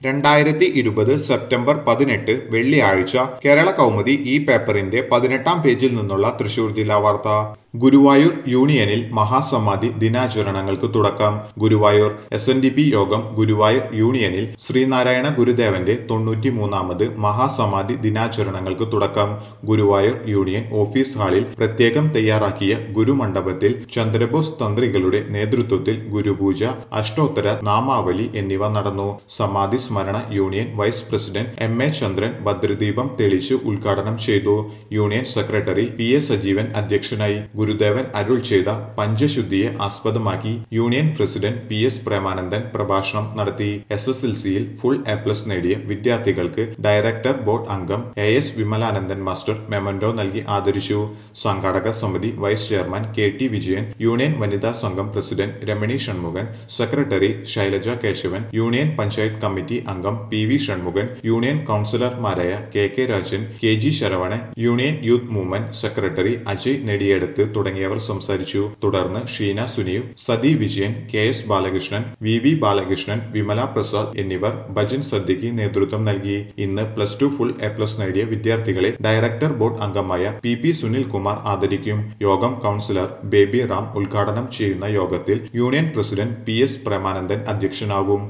രണ്ടായിരത്തി ഇരുപത് സെപ്റ്റംബർ പതിനെട്ട് വെള്ളിയാഴ്ച കേരള കൗമുദി ഈ പേപ്പറിന്റെ പതിനെട്ടാം പേജിൽ നിന്നുള്ള തൃശൂർ ജില്ലാ വാർത്ത ഗുരുവായൂർ യൂണിയനിൽ മഹാസമാധി ദിനാചരണങ്ങൾക്ക് തുടക്കം Guruvayur S N D P യോഗം ഗുരുവായൂർ യൂണിയനിൽ ശ്രീനാരായണ ഗുരുദേവന്റെ തൊണ്ണൂറ്റിമൂന്നാമത് മഹാസമാധി ദിനാചരണങ്ങൾക്ക് തുടക്കം ഗുരുവായൂർ യൂണിയൻ ഓഫീസ് ഹാളിൽ പ്രത്യേകം തയ്യാറാക്കിയ ഗുരുമണ്ഡപത്തിൽ ചന്ദ്രബോസ് തന്ത്രികളുടെ നേതൃത്വത്തിൽ ഗുരുപൂജ അഷ്ടോത്തര നാമാവലി എന്നിവ നടന്നു സമാധി സ്മരണ union vice president M A Chandran ഭദ്രദീപം തെളിച്ച് ഉദ്ഘാടനം ചെയ്തു union secretary P A Sajeevan അധ്യക്ഷനായി ഗുരുദേവൻ അരുൾ ചെയ്ത പഞ്ചശുദ്ധിയെ ആസ്പദമാക്കി union president P S Premanandan പ്രഭാഷണം നടത്തി എസ് എസ് എൽ സിയിൽ ഫുൾ എ പ്ലസ് നേടിയ വിദ്യാർത്ഥികൾക്ക് ഡയറക്ടർ ബോർഡ് അംഗം A S Vimalanandan master memento നൽകി ആദരിച്ചു സംഘാടക സമിതി vice chairman K T Vijayan union വനിതാ സംഘം president Ramani Shanmukhan secretary Shailaja Kesavan union panchayat committee അംഗം പി വി ഷൺമുഖൻ യൂണിയൻ കൗൺസിലർമാരായ K K Rajan K G Saravanan union youth movement secretary Ajay നെടിയെടുത്ത് തുടങ്ങിയവർ സംസാരിച്ചു തുടർന്ന് Sheena Suneev Sathi Vijayan K S Balakrishnan V V Balakrishnan Vimala Prasad എന്നിവർ ഭജൻ സദ്യയ്ക്ക് നേതൃത്വം നൽകി ഇന്ന് plus two full A plus നേടിയ വിദ്യാർത്ഥികളെ ഡയറക്ടർ ബോർഡ് അംഗമായ പി പി സുനിൽ കുമാർ ആദരിക്കും യോഗം കൗൺസിലർ ബേബി റാം ഉദ്ഘാടനം ചെയ്യുന്ന യോഗത്തിൽ union president P S Premanandan അധ്യക്ഷനാകും